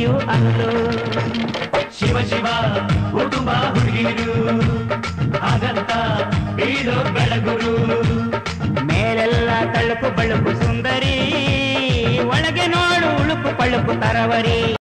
ಹುಡುಗಿಯು ಅಂದು ಶಿವ ಶಿವ ಕುಟುಂಬ ಹುಡುಗಿರು ಹಾಗಂತ ಬೀಳೋ ಬೆಳಗುರು ಮೇಲೆಲ್ಲ ತಳುಕು ಬಳುಕು ಸುಂದರಿ ಒಳಗೆ ನೋಡು ಉಳುಕು ಪಳುಕು ತರವರಿ